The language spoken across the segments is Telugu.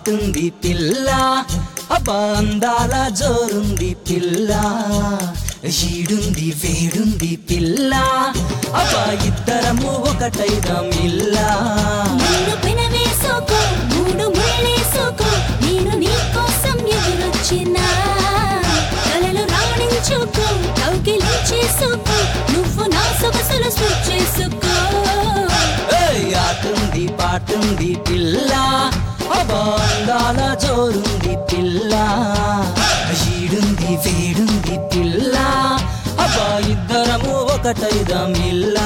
పాటుంది పిల్ల అబ్బా అందాల జోరుంది పిల్ల ఈడుంది వేడుంది పిల్ల అబ్బా ఇద్దరము ఒకటైదాం ఇల్లా నిన్ను పెనవేసుకో మూడు ముళ్ళేసుకో నేను నీ కోసం ఎదురొచ్చినా కలలు రాణించుకో కౌగిలించేసుకో నువ్వు నా సొగసులు స్విచ్ చేసుకో ఏయ్, ఆటుంది పాటుంది పిల్ల అబ్బా అందాల జోరుంది పిల్ల ఈడుంది వేడుంది పిల్ల అబ్బా ఇద్దరము ఒకటైదాం ఇల్లా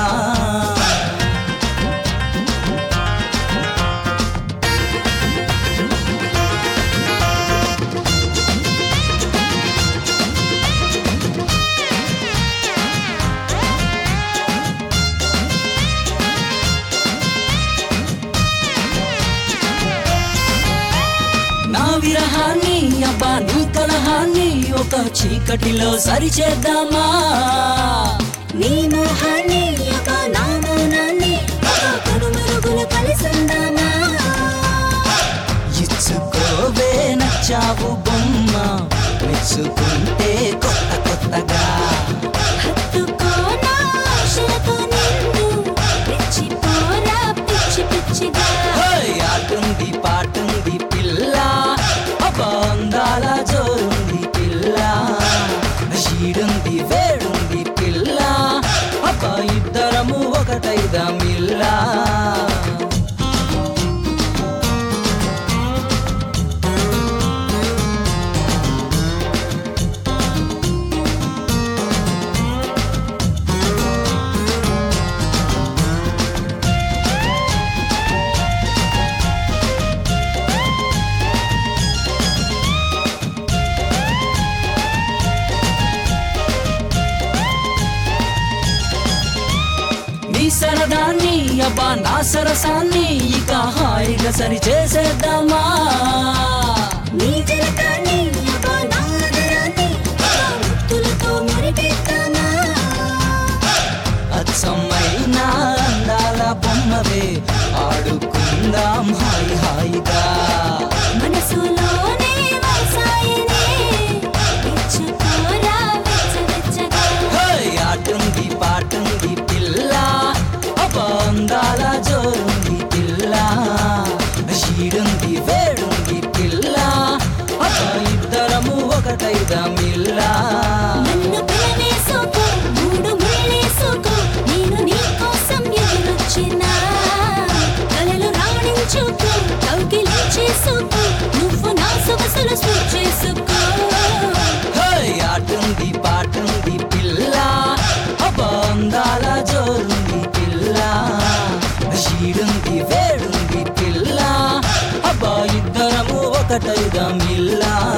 నా విరహాన్ని అబ్బా నీ కలహాన్ని ఒక చీకటిలో సరిచేద్దామా నీ మోహాన్ని ఒక నా మౌనాన్ని ఒక కనుమరుగులు కలిసిందామా ఇచ్చుకోవే నచ్చావు బొమ్మ మెచ్చుకుంటే కొత్త కొత్తగా హత్తుకోనా ఆశలతో నిన్ను పిచ్చిపోరా పిచ్చి పిచ్చిగా హోయ్, ఆటుంది పాటుంది పిల్ల అబ్బా అందాల జోరుంది పిల్ల ఈడుంది వేడుంది పిల్ల అబ్బా ఇద్దరము ఒకటైదాం ఇల్లా నీ సరదాన్ని అబ్బా నా సరసాన్ని ఇక హాయిగా సరి చేసేద్దామా నీ జలకాన్ని ఒక నా ఆదరాన్ని ఒక ముత్తులతో మురిపెట్టామా అచ్చమైన అందాల బొమ్మవే ఆడుకుందాం హాయి హాయిగా మనసులోనే వసాయనే పిచ్చుకోరా వెచ్చ వెచ్చగా హోయ్, ఆటుంది పాటుంది పిల్ల అబ్బా అందాల జోరుంది పిల్ల ఈడుంది వేడుంది పిల్ల అబ్బా ఇద్దరము ఒకటైదాం ఇల్లా నన్ను పిలవేసుకో మూడు ముళ్ళేసుకో నేను నీ కోసం ఎదురొచ్చినా కలలు రాణించుకో కౌగిలించేసుకో నువ్వు నా సొగసులు స్విచ్ చేసుకో హోయ్, ఆటుంది పాటుంది పిల్ల అబ్బా అందాల జోరుంది పిల్ల ఈడుంది వేడుంది పిల్ల అబ్బా ఇద్దరము ఒకటైదాం ఇల్లా